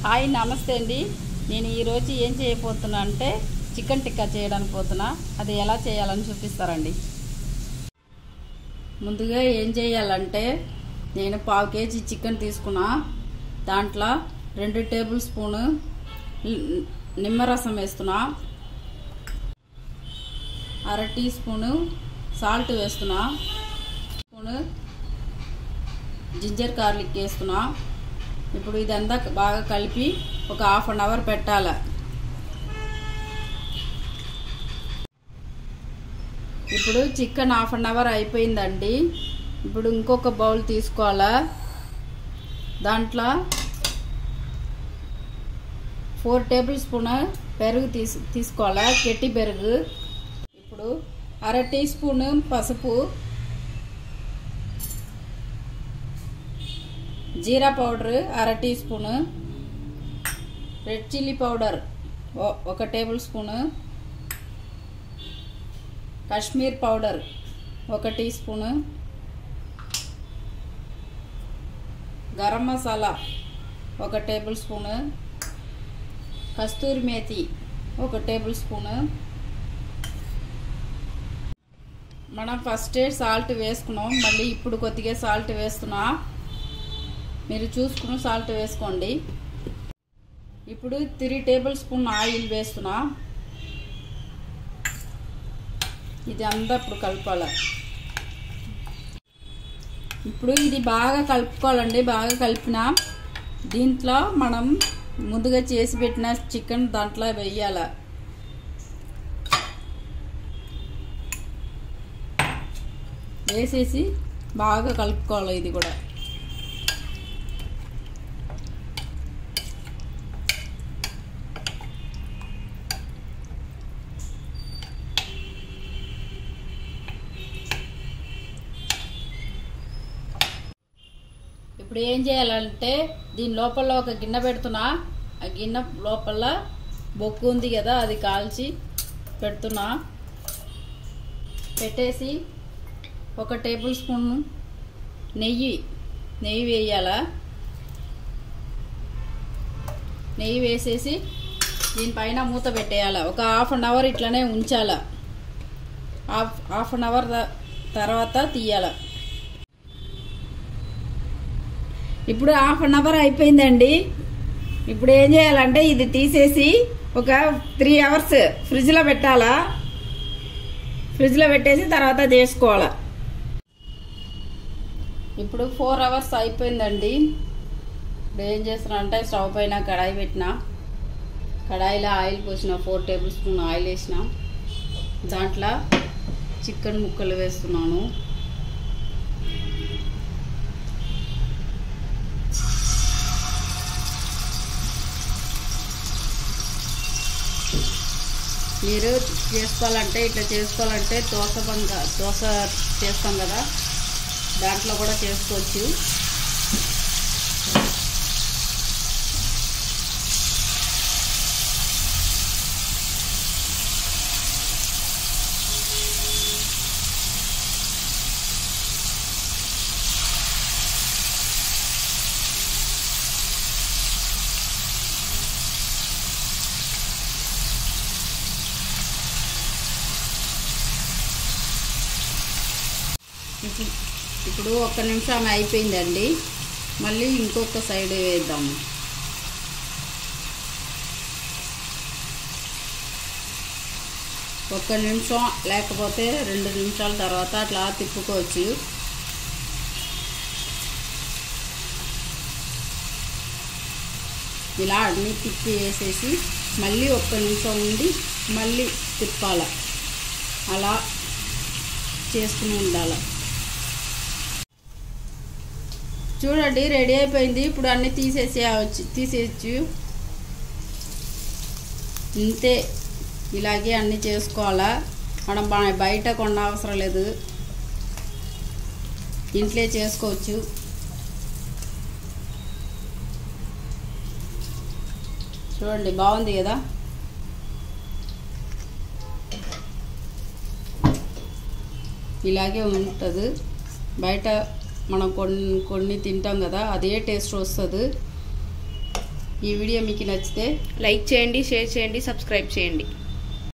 hi నమస్తే అండి నేను ఈరోజు ఏం చేయబోతున్నా అంటే చికెన్ టిక్కా చేయడానికి పోతున్నా అది ఎలా చేయాలని చూపిస్తారండి ముందుగా ఏం చేయాలంటే నేను పావు కేజీ చికెన్ తీసుకున్నా దాంట్లో రెండు టేబుల్ స్పూను ని- నిమ్మరసం వేస్తున్నా అర టీ స్పూను సాల్ట్ వేస్తున్నా స్పూను జింజర్ గార్లిక్ వేస్తున్నా ఇప్పుడు ఇదంతా బాగా కలిపి ఒక హాఫ్ అన్ అవర్ పెట్టాలి ఇప్పుడు చికెన్ హాఫ్ అన్ అవర్ అయిపోయిందండి ఇప్పుడు ఇంకొక బౌల్ తీసుకోవాలా దాంట్లో ఫోర్ టేబుల్ స్పూన్ పెరుగు తీసు తీసుకోవాలా కెట్టి పెరుగు ఇప్పుడు అర టీ స్పూన్ పసుపు జీరా పౌడర్ అర teaspoon red chilli powder ఓ- ఒక టేబుల్ స్పూను కాశ్మీర్ పౌడర్ ఒక టీ స్పూను గరం మసాలా ఒక టేబుల్ స్పూను కస్తూరి మేతి ఒక టేబుల్ స్పూను మనం ఫస్టే సాల్ట్ వేసుకున్నాం మళ్ళీ ఇప్పుడు కొద్దిగా సాల్ట్ వేస్తున్నా మీరు చూసుకుని సాల్ట్ వేసుకోండి ఇప్పుడు త్రీ టేబుల్ స్పూన్ ఆయిల్ వేస్తున్నా ఇది అంతా ఇప్పుడు కలపాలి ఇప్పుడు ఇది బాగా కలుపుకోవాలండి బాగా కలిపిన దీంట్లో మనం ముందుగా చేసి పెట్టిన చికెన్ దాంట్లో వేయాలి వేసేసి బాగా కలుపుకోవాలి ఇది కూడా ఇప్పుడు ఏం చేయాలంటే దీని లోపల ఒక గిన్నె పెడుతున్నా ఆ గిన్నె లోపల బొక్కు ఉంది కదా అది కాల్చి పెడుతున్నా పెట్టేసి ఒక టేబుల్ స్పూన్ నెయ్యి నెయ్యి వేయాల నెయ్యి వేసేసి దీనిపైన మూత పెట్టేయాల ఒక హాఫ్ అన్ అవర్ ఇట్లనే ఉంచాల హాఫ్ హాఫ్ అన్ అవర్ తర్వాత తీయాల ఇప్పుడు హాఫ్ అన్ అవర్ అయిపోయిందండి ఇప్పుడు ఏం చేయాలంటే ఇది తీసేసి ఒక త్రీ అవర్స్ ఫ్రిడ్జ్లో పెట్టాలా ఫ్రిడ్జ్లో పెట్టేసి తర్వాత చేసుకోవాలా ఇప్పుడు ఫోర్ అవర్స్ అయిపోయిందండి ఇప్పుడు ఏం చేస్తున్నా అంటే స్టవ్ పైన కడాయి పెట్టిన కడాయిలో ఆయిల్ పోసిన ఫోర్ టేబుల్ స్పూన్ ఆయిల్ వేసిన దాంట్లో చికెన్ ముక్కలు వేస్తున్నాను మీరు చేసుకోవాలంటే ఇట్లా చేసుకోవాలంటే దోశ బంగ దోశ చేస్తాం కదా దాంట్లో కూడా చేసుకోవచ్చు ఇప్పుడు ఇప్పుడు ఒక్క నిమిషం అయిపోయిందండి మళ్ళీ ఇంకొక సైడ్ వేద్దాము ఒక్క నిమిషం లేకపోతే రెండు నిమిషాల తర్వాత అట్లా తిప్పుకోవచ్చు ఇలా అన్నీ తిప్పి వేసేసి మళ్ళీ ఒక్క నిమిషం ఉండి మళ్ళీ తిప్పాల అలా చేసుకుని ఉండాలి చూడండి రెడీ అయిపోయింది ఇప్పుడు అన్నీ తీసేసేయచ్చు తీసేయచ్చు ఇంతే ఇలాగే అన్నీ చేసుకోవాలా మనం బ- బయట కొన్న అవసరం లేదు ఇంట్లో చేసుకోవచ్చు చూడండి బాగుంది కదా ఇలాగే ఉంటుంది బయట మనం కొన్ని కొన్ని తింటాం కదా అదే టేస్ట్ వస్తుంది ఈ వీడియో మీకు నచ్చితే లైక్ చేయండి షేర్ చేయండి సబ్స్క్రైబ్ చేయండి